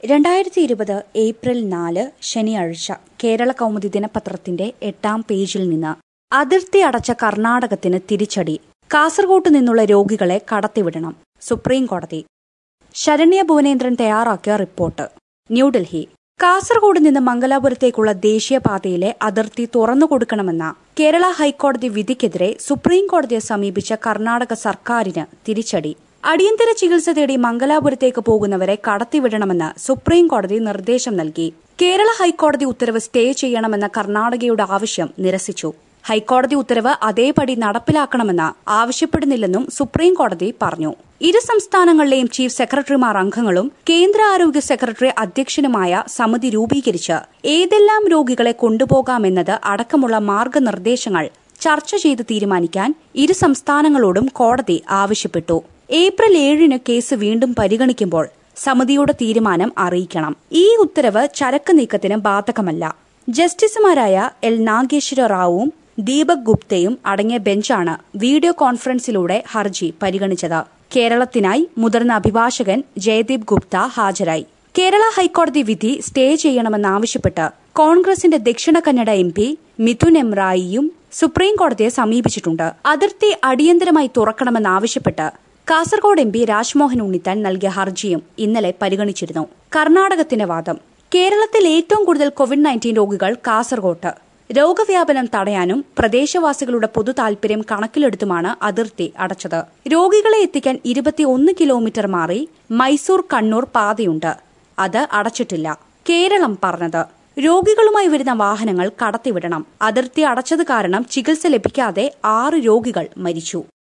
രണ്ടായിരത്തി ഇരുപത് ഏപ്രിൽ നാല് ശനിയാഴ്ച കേരള കൗമുദി ദിനപത്രത്തിന്റെ എട്ടാം പേജിൽ നിന്ന് അതിർത്തി അടച്ച കർണാടകത്തിന് തിരിച്ചടി കാസർകോട്ട് നിന്നുള്ള രോഗികളെ കടത്തിവിടണം സുപ്രീം കോടതി ശരണ്യ ഭുവനേന്ദ്രൻ തയ്യാറാക്കിയ റിപ്പോർട്ട് ന്യൂഡൽഹി കാസർഗോഡ് നിന്ന് മംഗലാപുരത്തേക്കുള്ള ദേശീയപാതയിലെ അതിർത്തി തുറന്നുകൊടുക്കണമെന്ന കേരള ഹൈക്കോടതി വിധിക്കെതിരെ സുപ്രീം കോടതിയെ സമീപിച്ച കർണാടക സർക്കാരിന് തിരിച്ചടി അടിയന്തര ചികിത്സ തേടി മംഗലാപുരത്തേക്ക് പോകുന്നവരെ കടത്തിവിടണമെന്ന് സുപ്രീം കോടതി നിർദ്ദേശം നൽകി കേരള ഹൈക്കോടതി ഉത്തരവ് സ്റ്റേ ചെയ്യണമെന്ന കർണാടകയുടെ ആവശ്യം നിരസിച്ചു ഹൈക്കോടതി ഉത്തരവ് അതേപടി നടപ്പിലാക്കണമെന്ന് ആവശ്യപ്പെടുന്നില്ലെന്നും സുപ്രീം കോടതി പറഞ്ഞു ഇരു സംസ്ഥാനങ്ങളിലെയും ചീഫ് സെക്രട്ടറിമാർ അംഗങ്ങളും കേന്ദ്ര ആരോഗ്യ സെക്രട്ടറി അധ്യക്ഷനുമായ സമിതി രൂപീകരിച്ച് ഏതെല്ലാം രോഗികളെ കൊണ്ടുപോകാമെന്നത് അടക്കമുള്ള മാർഗനിർദ്ദേശങ്ങൾ ചർച്ച ചെയ്ത് തീരുമാനിക്കാൻ ഇരു സംസ്ഥാനങ്ങളോടും കോടതി ആവശ്യപ്പെട്ടു ഏപ്രിൽ ഏഴിന് കേസ് വീണ്ടും പരിഗണിക്കുമ്പോൾ സമിതിയുടെ തീരുമാനം അറിയിക്കണം ഈ ഉത്തരവ് ചരക്ക് നീക്കത്തിന് ബാധകമല്ല ജസ്റ്റിസുമാരായ എൽ നാഗേശ്വര റാവുവും ദീപക് ഗുപ്തയും അടങ്ങിയ ബെഞ്ചാണ് വീഡിയോ കോൺഫറൻസിലൂടെ ഹർജി പരിഗണിച്ചത് കേരളത്തിനായി മുതിർന്ന അഭിഭാഷകൻ ജയദീപ് ഗുപ്ത ഹാജരായി കേരള ഹൈക്കോടതി വിധി സ്റ്റേ ചെയ്യണമെന്നാവശ്യപ്പെട്ട് കോൺഗ്രസിന്റെ Dakshina Kannada M P Mithun M റായിയും സുപ്രീം കോടതിയെ സമീപിച്ചിട്ടുണ്ട് അതിർത്തി അടിയന്തരമായി തുറക്കണമെന്നാവശ്യപ്പെട്ട് കാസർഗോഡ് എം പി രാജ്മോഹൻ ഉണ്ണിത്താൻ നൽകിയ ഹർജിയും ഇന്നലെ പരിഗണിച്ചിരുന്നു കർണാടകത്തിന്റെ വാദം കേരളത്തിൽ ഏറ്റവും കൂടുതൽ കോവിഡ് നയൻറ്റീൻ രോഗികൾ കാസർഗോട്ട് രോഗവ്യാപനം തടയാനും പ്രദേശവാസികളുടെ പൊതു താൽപര്യം കണക്കിലെടുത്തുമാണ് അതിർത്തി അടച്ചത് രോഗികളെ എത്തിക്കാൻ ഇരുപത്തിയൊന്ന് കിലോമീറ്റർ മാറി മൈസൂർ കണ്ണൂർ പാതയുണ്ട് അത് അടച്ചിട്ടില്ല കേരളം പറഞ്ഞത് രോഗികളുമായി വരുന്ന വാഹനങ്ങൾ കടത്തിവിടണം അതിർത്തി അടച്ചത് കാരണം ചികിത്സ ലഭിക്കാതെ ആറ് രോഗികൾ മരിച്ചു